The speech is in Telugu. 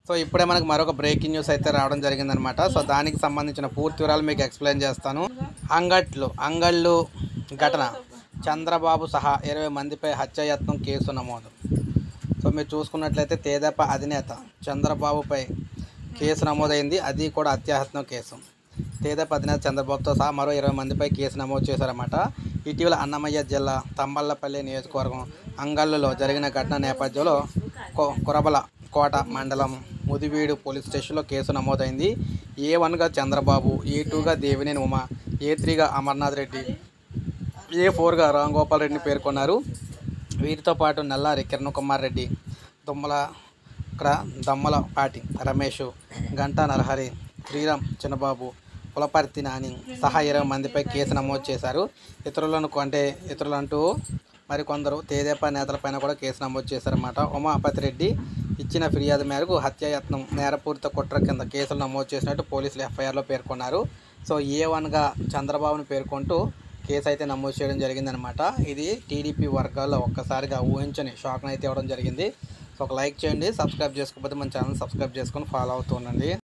సో ఇప్పుడే మనకు మరొక బ్రేకింగ్ న్యూస్ అయితే రావడం జరిగిందనమాట సో దానికి సంబంధించిన పూర్తి వివరాలు మీకు ఎక్స్ప్లెయిన్ చేస్తాను అంగట్లు అంగళ్ళు ఘటన చంద్రబాబు సహా ఇరవై మందిపై హత్యాయత్నం కేసు నమోదు సో మీరు చూసుకున్నట్లయితే తేదప అధినేత చంద్రబాబుపై కేసు నమోదైంది అది కూడా హత్యాయత్నం కేసు తేదప అధినేత చంద్రబాబుతో సహా మరో ఇరవై మందిపై కేసు నమోదు చేశారన్నమాట ఇటీవల అన్నమయ్య జిల్లా తంబళ్ళపల్లి నియోజకవర్గం అంగళ్ళులో జరిగిన ఘటన నేపథ్యంలో కొ- కురబల కోట మండలం ముదివీడు పోలీస్ స్టేషన్లో కేసు నమోదైంది ఏ వన్గా చంద్రబాబు ఏ టూగా దేవినేని ఉమ ఏ త్రీగా అమర్నాథ్ రెడ్డి ఏ ఫోర్గా రామ్ గోపాల్ రెడ్డిని పేర్కొన్నారు వీరితో పాటు నల్లారి కిరణ్ కుమార్ రెడ్డి దుమ్మల ఇక్కడ దమ్మల పాటి రమేష్ గంటా నరహరి శ్రీరామ్ చిన్నబాబు పులపర్తి నాని సహా ఇరవై మందిపై కేసు నమోదు చేశారు ఇతరులను అంటే ఇతరులంటూ మరికొందరు తేదేపా నేతలపైన కూడా కేసు నమోదు చేశారన్నమాట ఉమాపతి రెడ్డి ఇచ్చిన ఫిర్యాదు మేరకు హత్యాయత్నం నేరపూరిత కుట్ర కింద కేసులు నమోదు చేసినట్టు పోలీసులు ఎఫ్ఐఆర్లో పేర్కొన్నారు సో ఏ వన్గా చంద్రబాబును పేర్కొంటూ కేసు అయితే నమోదు చేయడం జరిగిందనమాట ఇది టీడీపీ వర్గాల్లో ఒక్కసారిగా ఊహించని షాక్ని అయితే ఇవ్వడం జరిగింది సో ఒక లైక్ చేయండి సబ్స్క్రైబ్ చేసుకోకపోతే మన ఛానల్ సబ్స్క్రైబ్ చేసుకొని ఫాలో అవుతూ ఉండండి